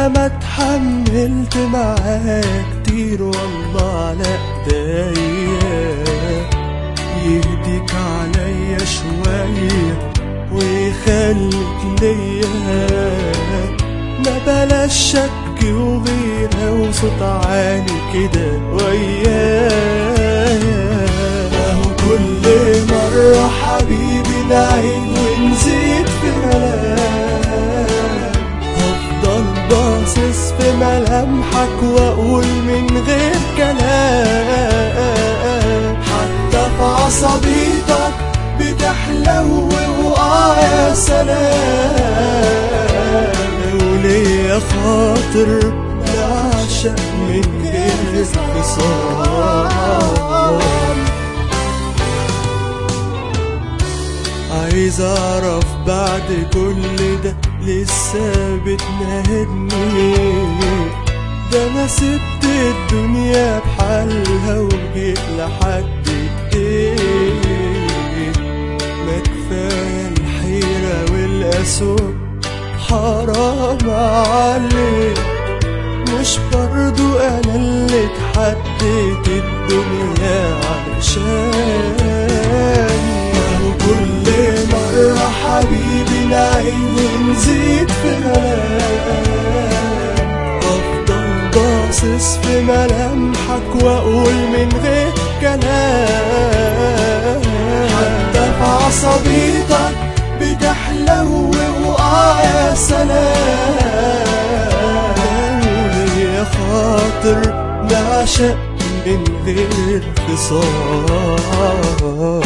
ما اتحملت معاك كتير والله على ايديا يهديك عليا شوية ويخليك ليا ما بلاش شك وغيرة وصوت عالي كده ويايا اهو كل مرة حبيبي نعيد ونزيد في ملام هفضل باصص في ملامحك واقول من غير كلام حتى في عصبيتك بتحلو وآه يا سلام وليا خاطر بعشق من غير خصام عايز اعرف بعد كل ده لسه بتنهدني ده انا سبت الدنيا بحالها وجيت لحد ايديك ما كفايه الحيره والاسود حرام عليك مش برضو انا اللي اتحديت الدنيا علشاني اهو كل مرة حبيبي نعيد ونزيد في ملام افضل باصص في ملامحك واقول من غير كلام حتى في عصبيتك بتحلو وآه يا سلام وليا خاطر نعشق من غير خصام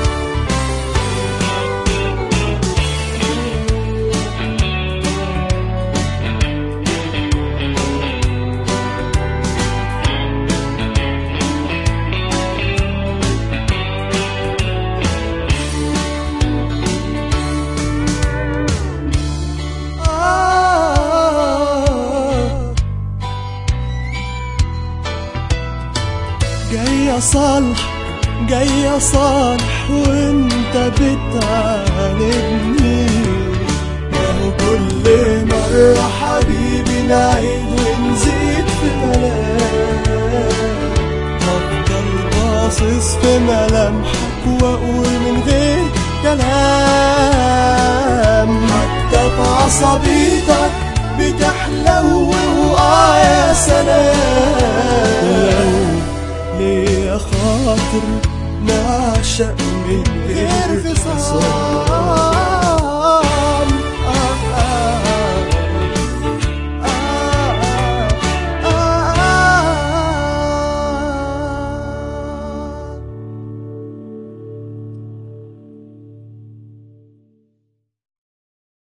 آه جاي اصالح جاي اصالح وانت بتعاندني ما هو كل مرة حبيبي نعيد ونزيد في ملام هفضل باصص في ملامحك واقول من غير كلام حتى في عصبيتك بتحلو وآه يا سلام ليه خاطر نعشق من غير خصام